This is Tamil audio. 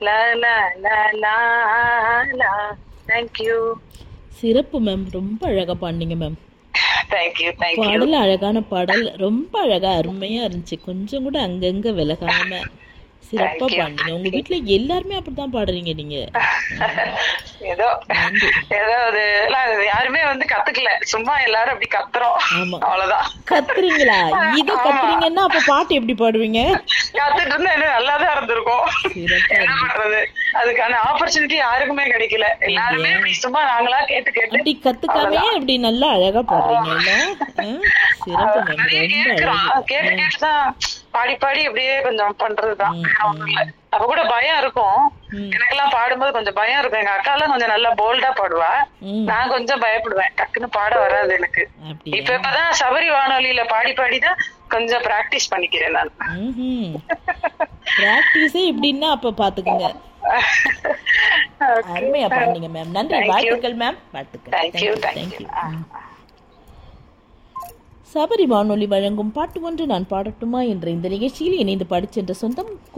லா லா லா லா லா தேங்க்யூ சிறப்பு மேம் ரொம்ப அழகா பாடினீங்க மேம் தேங்க்யூ தேங்க்யூ பாடல் அழகான பாடல் ரொம்ப அழகா அருமையா இருந்துச்சு கொஞ்சம் கூட அங்கங்க விலகாம சிறப்பா Thank you. பாடுனீங்க உங்க வீட்ல எல்லாருமே அப்படித்தான் பாடுறீங்க நீங்க ஏதோ ஏதோ அது எல்லாம் யாருமே வந்து கத்துக்கல சும்மா எல்லாரும் அப்படி கத்துறோம் ஆமா. அவ்வளவுதான் கத்துறீங்களா இத கத்துறீங்கன்னா அப்ப பாட்டு எப்படி பாடுவீங்க கத்துட்டு இருந்தா இன்னும் நல்லாதான் இருந்திருக்கும் சிறப்பா என்ன பண்றது அதுக்கான ஆப்பர்ச்சுனிட்டி யாருக்குமே கிடைக்கல எல்லாருமே இப்படி சும்மா நாங்களா கேட்டு கேட்டு அப்படி கத்துக்காமே அப்படி நல்லா அழகா பாடுறீங்க இல்ல ஆ, சிறப்பு மேம் நிறைய ரொம்ப கேட்கிறோம் அழகு கேட்டு கேட்டுதான் பாடி பாடி அப்படியே கொஞ்சம் பண்றதுதான் வேற ஒண்ணும் இல்ல. அப்ப கூட பயம் இருக்கும் எனக்கெல்லாம் பாடும்போது கொஞ்சம் பயம் இருக்கும் எங்க அக்கா எல்லாம் கொஞ்சம் நல்லா போல்டா பாடுவா ம். நான் கொஞ்சம் பயப்படுவேன் டக்குன்னு பாட வராது எனக்கு அப்படியா இப்ப இப்பதான் சபரி வானொலியில பாடி பாடிதான் கொஞ்சம் பிராக்டிஸ் பண்ணிக்கிறேன் நான் ம்ஹும். பிராக்டிஸே இப்படின்னா அப்ப பாத்துக்கோங்க அருமையா பாடுனீங்க மேம் நன்றி Thank you. வாழ்த்துக்கள் மேம் வாழ்த்துக்கள் Thank you, thank thank you you. Sabari வானொலி வழங்கும் பாட்டு ஒன்று நான் பாடட்டுமா என்ற இந்த நிகழ்ச்சியில் இணைந்து பாடிச் சென்ற சொந்தம்